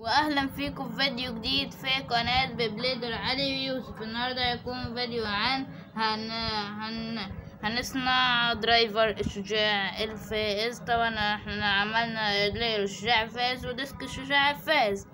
واهلا فيكم في فيديو جديد في قناة ببليدر علي يوسف النهاردة هيكون فيديو عن هن هن هنصنع درايفر الشجاع الفائز طبعا احنا عملنا رجلي الشجاع الفائز وديسك الشجاع الفائز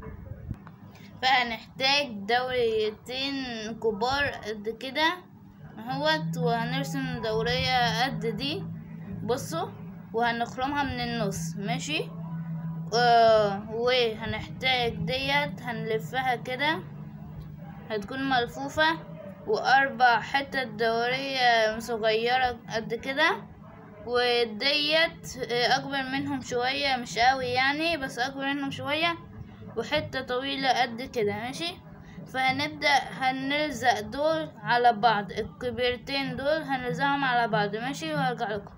فهنحتاج دوريتين كبار قد كده اهوت وهنرسم دورية قد دي بصوا وهنخرمها من النص ماشي آه وهنحتاج ديت هنلفها كده هتكون ملفوفة وأربع حتت دورية صغيرة قد كده وديت أكبر منهم شوية مش قوي يعني بس أكبر منهم شوية وحتة طويلة قد كده ماشي فهنبدأ هنلزق دول على بعض الكبيرتين دول هنلزقهم على بعض ماشي وهرجع لكم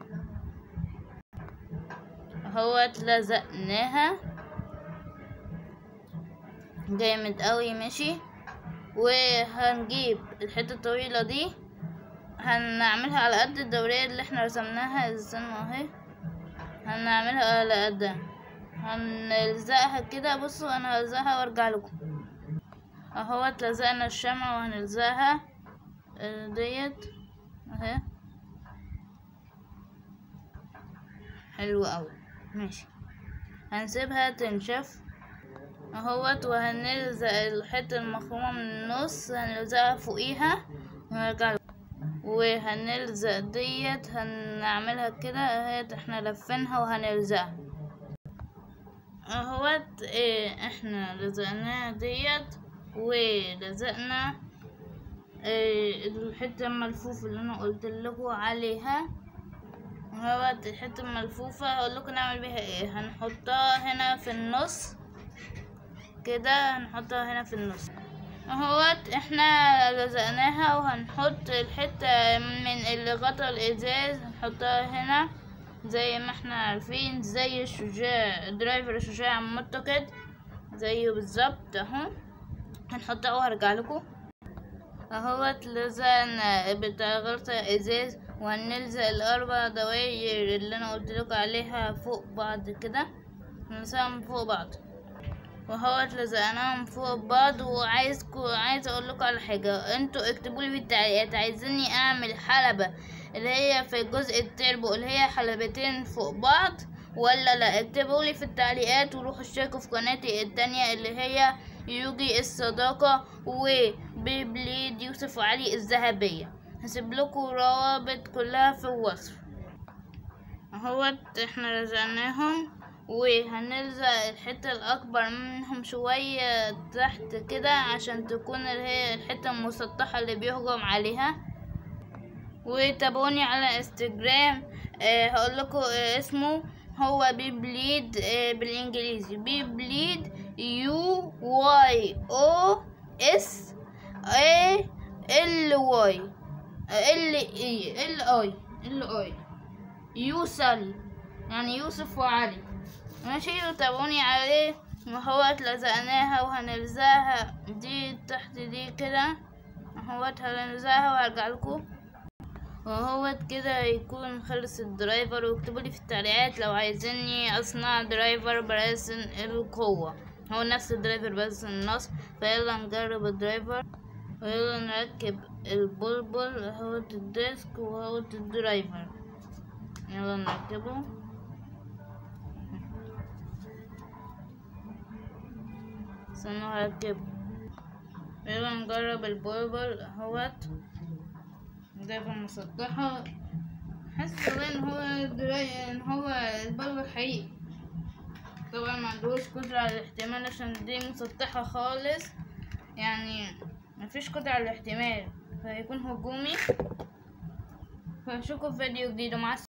اهوت لزقناها جامد قوي ماشي وهنجيب الحته الطويله دي هنعملها على قد الدوريه اللي احنا رسمناها استنوا اهي هنعملها على قدها هنلزقها كده بصوا انا هلزقها وارجع لكم اهوت لزقنا الشمعة وهنلزقها ديت اهي حلو قوي ماشي هنسيبها تنشف اهوت وهنلزق الحتة المخرومة من النص هنلزقها فوقيها ونرجع وهنلزق ديت هنعملها كده اهيت احنا لفينها وهنلزقها اهوت ايه احنا لزقناها ديت ولزقنا ايه الحتة الملفوفة اللي انا قلت لكم عليها اهوت الحته الملفوفه هقول لكم نعمل بيها ايه هنحطها هنا في النص كده هنحطها هنا في النص اهوت احنا لزقناها وهنحط الحته من اللي غطى الازاز هنحطها هنا زي ما احنا عارفين زي الشجاع درايفر الشجاع المتقد زيه بالظبط اهو هنحطها وهرجع لكم اهوت لزقنا بتاع غطا ازاز وهنلزق الاربع دواير اللي انا قلت لكم عليها فوق بعض كده نلزقهم فوق بعض وهوت لزقناهم فوق بعض وعايزكم عايز اقول لكم على حاجه انتوا اكتبوا لي في التعليقات عايزيني اعمل حلبه اللي هي في الجزء التربو اللي هي حلبتين فوق بعض ولا لا اكتبوا لي في التعليقات وروحوا اشتركوا في قناتي التانية اللي هي يوجي الصداقة وبيبليد يوسف وعلي الذهبية هسيب لكم روابط كلها في الوصف اهوت احنا لزقناهم وهنلزق الحتة الأكبر منهم شوية تحت كده عشان تكون اللي هي الحتة المسطحة اللي بيهجم عليها وتابعوني على انستجرام اه هقول لكم اه اسمه هو بيبليد اه بالانجليزي بيبليد يو واي او اس اي ال واي ال اي ال اي ال اي يوسلي يعني يوسف وعلي ماشي وتابعوني عليه وهوت لزقناها وهنلزقها دي تحت دي كده اهوت هنلزقها وهرجع لكم وهوت كده يكون خلص الدرايفر واكتبوا لي في التعليقات لو عايزيني اصنع درايفر برسم القوة هو نفس الدرايفر بس النص فيلا نجرب الدرايفر ويلا نركب البلبل اهوت الديسك وهوت الدرايفر يلا نركبه استنوا هركبه يلا نجرب البلبل اهوت درايفر مسطحة حاسس ان هو دراي ان هو البلبل حقيقي طبعا ما عندهوش قدرة على الاحتمال عشان دي مسطحة خالص يعني مفيش قدرة على الاحتمال فهيكون هجومي فاشوفكم في فيديو جديد ومع